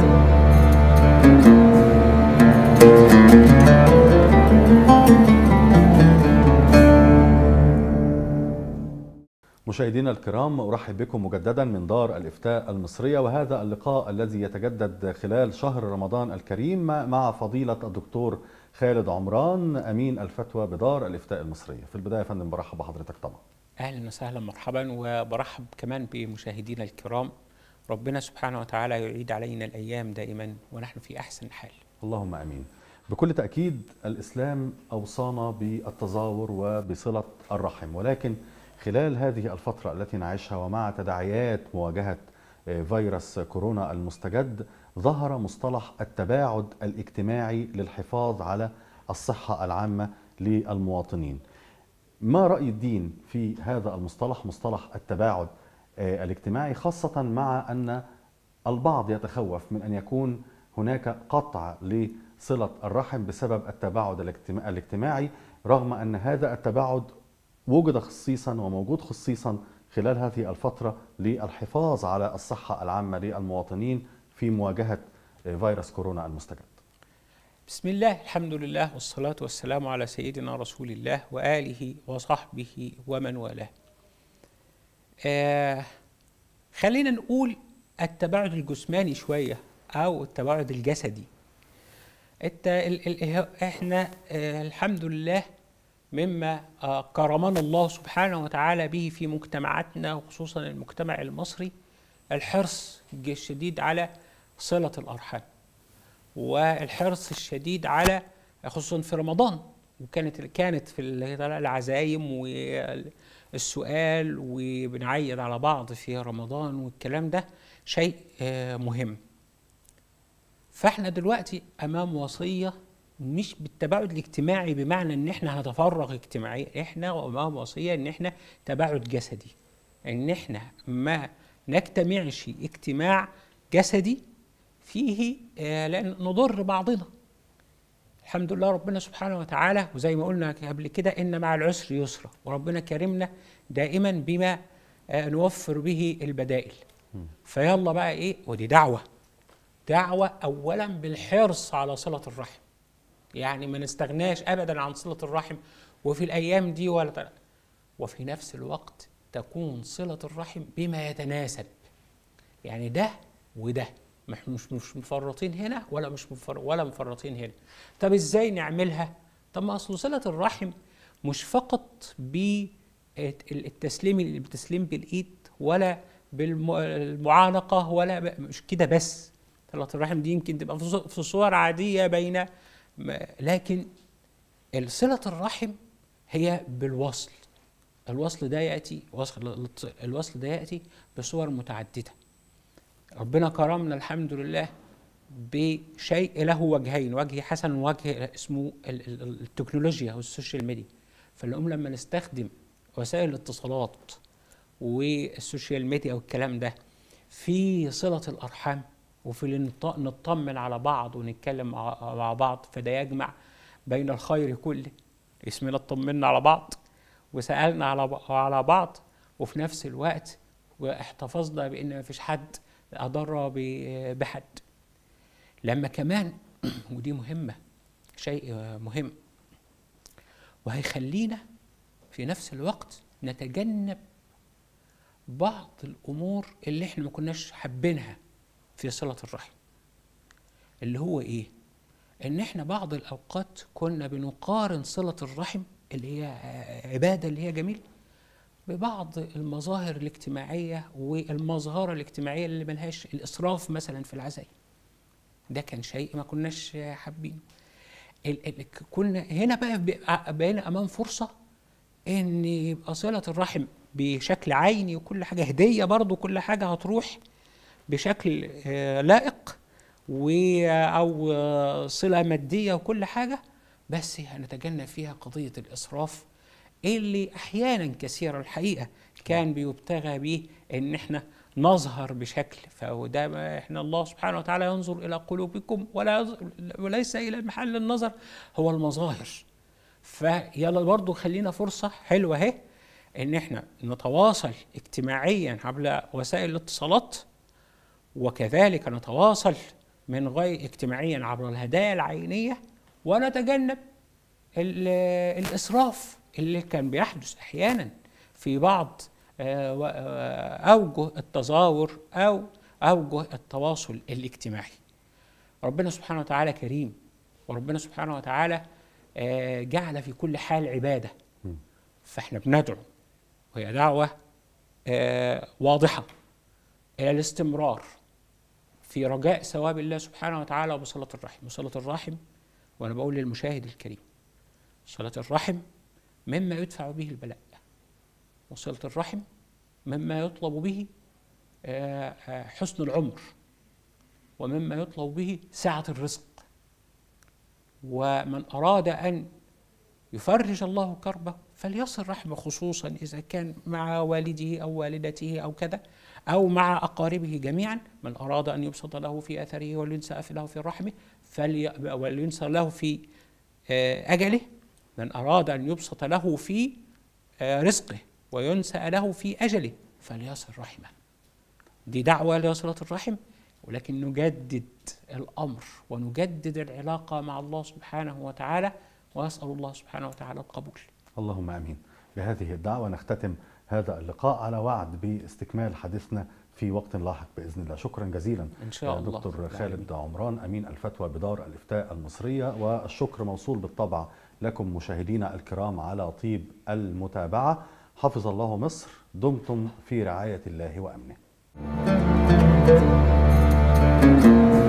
مشاهدينا الكرام ارحب بكم مجددا من دار الافتاء المصريه وهذا اللقاء الذي يتجدد خلال شهر رمضان الكريم مع فضيله الدكتور خالد عمران امين الفتوى بدار الافتاء المصريه. في البدايه يا فندم برحب بحضرتك طبعا. اهلا وسهلا مرحبا وبرحب كمان بمشاهدينا الكرام ربنا سبحانه وتعالى يعيد علينا الايام دائما ونحن في احسن حال. اللهم امين. بكل تاكيد الاسلام اوصانا بالتزاور وبصله الرحم ولكن خلال هذه الفترة التي نعيشها ومع تداعيات مواجهة فيروس كورونا المستجد ظهر مصطلح التباعد الاجتماعي للحفاظ على الصحة العامة للمواطنين. ما رأي الدين في هذا المصطلح مصطلح التباعد الاجتماعي خاصة مع أن البعض يتخوف من أن يكون هناك قطع لصلة الرحم بسبب التباعد الاجتماعي رغم أن هذا التباعد وجد خصيصا وموجود خصيصا خلال هذه الفترة للحفاظ على الصحة العامة للمواطنين في مواجهة فيروس كورونا المستجد بسم الله الحمد لله والصلاة والسلام على سيدنا رسول الله وآله وصحبه ومن والاه آه خلينا نقول التباعد الجسماني شوية أو التباعد الجسدي الت... ال... ال... احنا آه الحمد لله مما كرمنا الله سبحانه وتعالى به في مجتمعاتنا وخصوصا المجتمع المصري الحرص الشديد على صلة الأرحام والحرص الشديد على خصوصا في رمضان وكانت كانت في العزايم والسؤال وبنعيد على بعض في رمضان والكلام ده شيء مهم فاحنا دلوقتي امام وصيه مش بالتباعد الاجتماعي بمعنى ان احنا هنتفرغ اجتماعيا احنا امام وصيه ان احنا تباعد جسدي ان احنا ما نجتمعش اجتماع جسدي فيه آه لان نضر بعضنا الحمد لله ربنا سبحانه وتعالى وزي ما قلنا قبل كده ان مع العسر يسرا وربنا كرمنا دائما بما آه نوفر به البدائل فيلا بقى ايه ودي دعوه دعوه اولا بالحرص على صله الرحم يعني ما نستغناش ابدا عن صله الرحم وفي الايام دي ولا وفي نفس الوقت تكون صله الرحم بما يتناسب يعني ده وده مش مش مفرطين هنا ولا مش مفر ولا مفرطين هنا طب ازاي نعملها طب ما اصل صله الرحم مش فقط بالتسليم التسليم بالايد ولا بالمعانقه ولا مش كده بس صله الرحم دي يمكن تبقى في صور عاديه بين لكن صلة الرحم هي بالوصل الوصل ده يأتي وصل الوصل ده يأتي بصور متعددة ربنا كرمنا الحمد لله بشيء له وجهين وجه حسن ووجه اسمه التكنولوجيا والسوشيال ميديا فالأم لما نستخدم وسائل الاتصالات والسوشيال ميديا والكلام ده في صلة الأرحام وفي نطمن على بعض ونتكلم مع بعض فده يجمع بين الخير كله اسمنا اطمنا على بعض وسالنا على على بعض وفي نفس الوقت واحتفظنا بان ما فيش حد اضر بحد لما كمان ودي مهمه شيء مهم وهيخلينا في نفس الوقت نتجنب بعض الامور اللي احنا ما كناش حابينها في صلة الرحم اللي هو ايه ان احنا بعض الاوقات كنا بنقارن صلة الرحم اللي هي عبادة اللي هي جميل ببعض المظاهر الاجتماعية والمظاهر الاجتماعية اللي ملهاش الإسراف مثلا في العزايم ده كان شيء ما كناش حابينه كنا هنا بقى بقينا أمام فرصة إن يبقى صلة الرحم بشكل عيني وكل حاجة هدية برضو كل حاجة هتروح بشكل لائق و او صله ماديه وكل حاجه بس هنتجنب فيها قضيه الاسراف اللي احيانا كثيرا الحقيقه كان بيبتغى به ان احنا نظهر بشكل فده ما احنا الله سبحانه وتعالى ينظر الى قلوبكم ولا وليس الى محل النظر هو المظاهر فيلا برضو خلينا فرصه حلوه اهي ان احنا نتواصل اجتماعيا عبر وسائل الاتصالات وكذلك نتواصل من غير اجتماعيا عبر الهدايا العينيه ونتجنب ال- الاسراف اللي كان بيحدث احيانا في بعض آه، و- آه، اوجه التظاهر او اوجه التواصل الاجتماعي ربنا سبحانه وتعالى كريم وربنا سبحانه وتعالى آه، جعل في كل حال عباده مم. فاحنا بندعو وهي دعوه آه، واضحه الى الاستمرار في رجاء ثواب الله سبحانه وتعالى وبصله الرحم وصله الرحم وانا بقول للمشاهد الكريم صله الرحم مما يدفع به البلاء وصله الرحم مما يطلب به آه، آه، حسن العمر ومما يطلب به سعه الرزق ومن اراد ان يفرج الله كربه فليصل رحمه خصوصا اذا كان مع والده او والدته او كذا او مع اقاربه جميعا من اراد ان يبسط له في اثره ولينسى له في رحمه فلي ولينسى له في آه، اجله من اراد ان يبسط له في آه، رزقه وينسى له في اجله فليصل رحمه دي دعوه لصله الرحم ولكن نجدد الامر ونجدد العلاقه مع الله سبحانه وتعالى واسال الله سبحانه وتعالى القبول اللهم امين بهذه الدعوه نختتم هذا اللقاء على وعد باستكمال حديثنا في وقت لاحق باذن الله شكرا جزيلا ان شاء الله دكتور رب خالد عمران امين الفتوى بدار الافتاء المصريه والشكر موصول بالطبع لكم مشاهدينا الكرام على طيب المتابعه حفظ الله مصر دمتم في رعايه الله وامنه